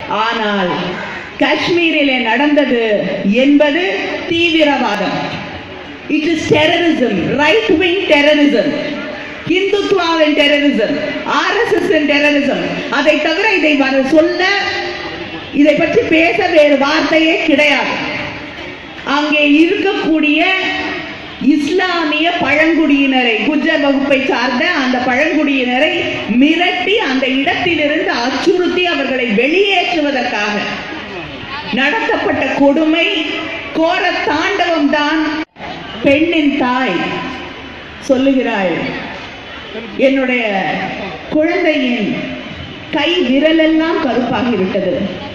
ஆனால் காஷ்மீரிலே நடந்தது என்பது தீவிரவாதம் it is terrorism right wing terrorism இந்துத்துவாவின் டெரரிசம் ஆர்எஸ்எஸ் டெரரிசம் அதை தவிர இதை வர சொல்ல இதை பற்றி பேச வேறு வார்த்தையே கிடையாது அங்கே இருக்கக்கூடிய இஸ்லாமிய பழங்குடியினரை குஜர் வகுப்பை சார்ந்த அந்த பழங்குடியினரை மிரட்டி அந்த இடத்திலிருந்து அச்சுறுத்தி அவர்களை வெளியேற்றுவதற்காக நடத்தப்பட்ட கொடுமை கோர தாண்டவம் தான் பெண்ணின் தாய் சொல்லுகிறாள் என்னுடைய குழந்தையின் கை விரலெல்லாம் கருப்பாகி விட்டது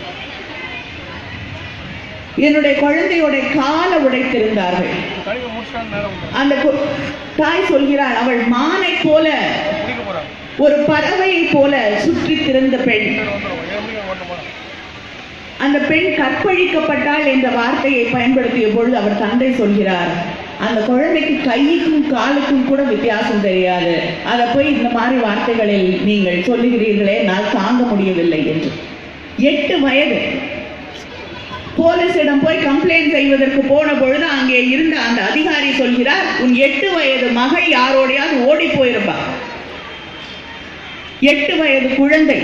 என்னுடைய குழந்தையோட காலை உடைத்திருந்தார்கள் கழிவு முடிச்சிட்டாங்க நேரம் உண்டு. அந்த கு- தாய் சொல்கிறாள் அவள் மானை போல குடிக்க போறாங்க ஒரு பறவையை போல சுற்றி திறந்த பெண் சரி வந்துடும் ஏழு மணிக்கு ஓட்ட போறேன் அந்த பெண் கற்பழிக்கப்பட்டாள் என்ற வார்த்தையை பயன்படுத்திய பொழுது அவர் தந்தை சொல்கிறார் அந்த குழந்தைக்கு கைக்கும் காலுக்கும் கூட வித்தியாசம் தெரியாது அதை போய் இந்த மாதிரி வார்த்தைகளில் நீங்கள் சொல்லுகிறீர்களே நான் தாங்க முடியவில்லை என்று எட்டு வயது போலீசிடம் போய் கம்ப்ளைண்ட் செய்வதற்கு போன பொழுது அங்கே இருந்த அந்த அதிகாரி சொல்கிறார் உன் எட்டு வயது மகள் யாரோடையாவது ஓடி போயிருப்பா எட்டு வயது குழந்தை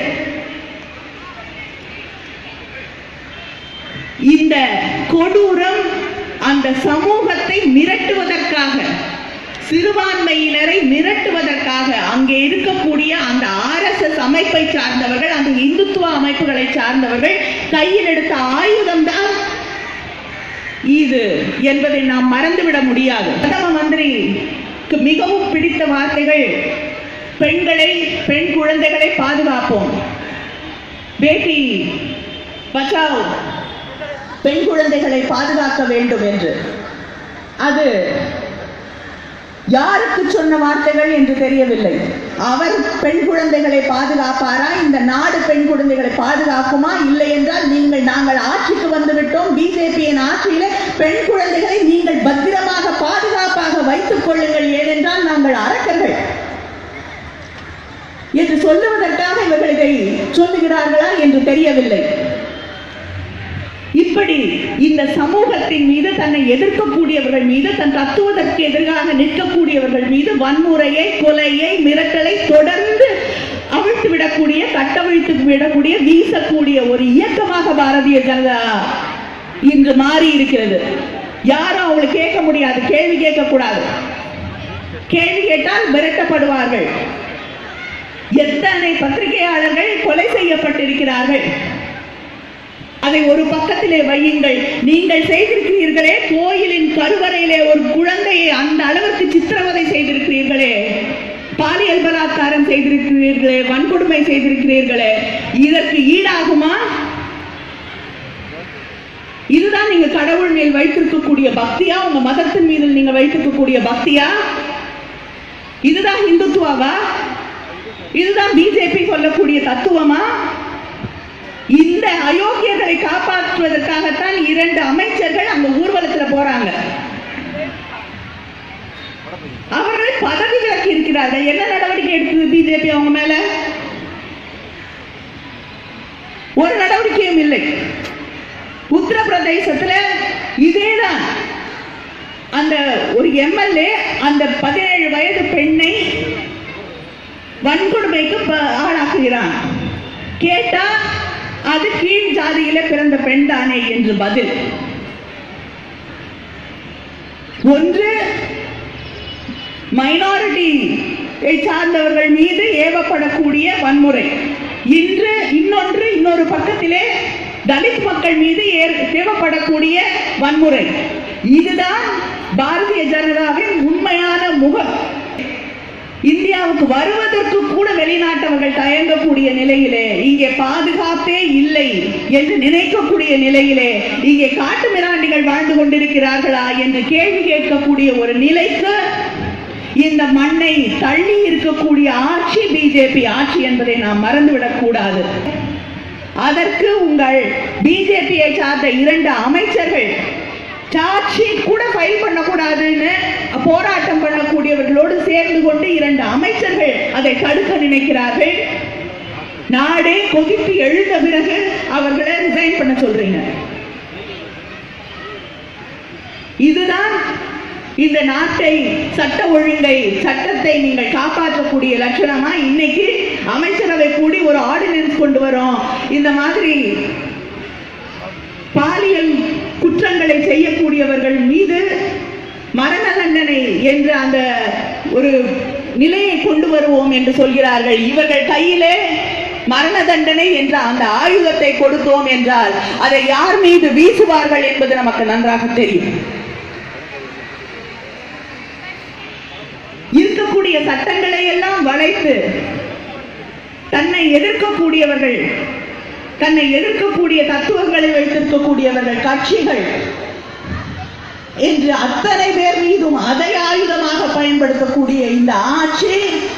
இந்த கொடூரம் அந்த சமூகத்தை மிரட்டுவதற்காக சிறுபான்மையினரை மிரட்டுவதற்காக அங்கே இருக்கக்கூடிய அந்த ஆர்எஸ்எஸ் அமைப்பை சார்ந்தவர்கள் அந்த இந்துத்துவ அமைப்புகளை சார்ந்தவர்கள் கையில் எடுத்த ஆயுதம் தான் இது என்பதை நாம் மறந்துவிட முடியாது பிரதம மந்திரிக்கு மிகவும் பிடித்த வார்த்தைகள் பெண்களை பெண் குழந்தைகளை பாதுகாப்போம் பேட்டி பச்சாவ் பெண் குழந்தைகளை பாதுகாக்க வேண்டும் என்று அது யாருக்கு சொன்ன வார்த்தைகள் என்று தெரியவில்லை அவர் பெண் குழந்தைகளை பாதுகாப்பாரா இந்த நாடு பெண் குழந்தைகளை பாதுகாக்குமா இல்லை என்றால் நீங்கள் நாங்கள் ஆட்சிக்கு வந்து விட்டோம் பிஜேபியின் ஆட்சியில பெண் குழந்தைகளை நீங்கள் பத்திரமாக பாதுகாப்பாக வைத்துக் கொள்ளுங்கள் ஏனென்றால் நாங்கள் அரக்கர்கள் என்று சொல்லுவதற்காக இவர்கள் இதை சொல்லுகிறார்களா என்று தெரியவில்லை இப்படி இந்த சமூகத்தின் மீது தன்னை எதிர்க்கக்கூடியவர்கள் மீது தன் தத்துவதற்கு எதிராக நிற்கக்கூடியவர்கள் மீது வன்முறையை கொலையை மிரட்டலை தொடர்ந்து அவிழ்த்து விடக்கூடிய கட்டவிழ்த்து விடக்கூடிய வீசக்கூடிய ஒரு இயக்கமாக பாரதிய ஜனதா இங்கு மாறி இருக்கிறது யாரும் அவங்களை கேட்க முடியாது கேள்வி கேட்க கூடாது கேள்வி கேட்டால் மிரட்டப்படுவார்கள் எத்தனை பத்திரிகையாளர்கள் கொலை செய்யப்பட்டிருக்கிறார்கள் அதை ஒரு பக்கத்திலே வையுங்கள் நீங்கள் செய்திருக்கிறீர்களே கோயிலின் கருவறையிலே ஒரு குழந்தையை அந்த அளவிற்கு சித்திரவதை செய்திருக்கிறீர்களே பாலியல் பலாத்காரம் செய்திருக்கிறீர்களே வன்கொடுமை செய்திருக்கிறீர்களே இதற்கு ஈடாகுமா இதுதான் நீங்க கடவுள் மேல் வைத்திருக்கக்கூடிய பக்தியா உங்க மதத்தின் மீது நீங்க வைத்திருக்கக்கூடிய பக்தியா இதுதான் இந்துத்துவாவா இதுதான் பிஜேபி சொல்லக்கூடிய தத்துவமா இந்த அயோக்கியர்களை காப்பாற்றுவதற்காகத்தான் இரண்டு அமைச்சர்கள் அந்த ஊர்வலத்துல போறாங்க அவர்களை பதவி விலக்கி இருக்கிறார்கள் என்ன நடவடிக்கை எடுத்தது பிஜேபி அவங்க மேல ஒரு நடவடிக்கையும் இல்லை உத்தரப்பிரதேசத்துல இதேதான் அந்த ஒரு எம்எல்ஏ அந்த பதினேழு வயது பெண்ணை வன்கொடுமைக்கு ப- ஆளாக்குகிறான் கேட்டா அது கீழ் ஜாதியில பிறந்த பெண் தானே என்று பதில் ஒன்று மைனாரிட்டி சார்ந்தவர்கள் மீது ஏவப்படக்கூடிய வன்முறை இன்று இன்னொன்று இன்னொரு பக்கத்திலே தலித் மக்கள் மீது ஏ- ஏவப்படக்கூடிய வன்முறை இதுதான் பாரதிய ஜனதாவின் உண்மையான முகம் இந்தியாவுக்கு வருவதற்கு கூட வெளிநாட்டவர்கள் தயங்கக்கூடிய நிலையிலே இங்கே பாதுகாப்பே இல்லை என்று நினைக்கக்கூடிய நிலையிலே இங்கே காட்டு மிராண்டிகள் வாழ்ந்து கொண்டிருக்கிறார்களா என்று கேள்வி கேட்கக்கூடிய ஒரு நிலைக்கு இந்த மண்ணை தள்ளி இருக்கக்கூடிய ஆட்சி பிஜேபி ஆட்சி என்பதை நாம் மறந்துவிடக் கூடாது அதற்கு உங்கள் பிஜேபியை சார்ந்த இரண்டு அமைச்சர்கள் சார்ஜ் ஷீட் கூட ஃபைல் பண்ணக்கூடாதுன்னு போராட்டம் பண்ணக்கூடியவர்களோடு சேர்ந்து கொண்டு இரண்டு அமைச்சர்கள் அதை தடுக்க நினைக்கிறார்கள் நாடே கொதித்து எழுந்த பிறகு அவர்களை ரிசைன் பண்ண சொல்றீங்க இதுதான் இந்த நாட்டை சட்ட ஒழுங்கை சட்டத்தை நீங்கள் காப்பாற்றக்கூடிய லட்சணமா இன்னைக்கு அமைச்சரவை கூடி ஒரு ஆர்டினன்ஸ் கொண்டு வரோம் இந்த மாதிரி பாலியல் குற்றங்களை செய்யக்கூடியவர்கள் மீது மரண தண்டனை என்ற அந்த ஒரு நிலையை கொண்டு வருவோம் என்று சொல்கிறார்கள் இவர்கள் கையிலே மரண தண்டனை என்ற அந்த ஆயுதத்தை கொடுத்தோம் என்றால் அதை யார் மீது வீசுவார்கள் என்பது நமக்கு நன்றாக தெரியும் இருக்கக்கூடிய சட்டங்களை எல்லாம் வளைத்து தன்னை எதிர்க்கக்கூடியவர்கள் தன்னை எதிர்க்கக்கூடிய தத்துவங்களை வைத்திருக்கக்கூடியவர்கள் கட்சிகள் என்று அத்தனை பேர் மீதும் அதை ஆயுதமாக பயன்படுத்தக்கூடிய இந்த ஆட்சி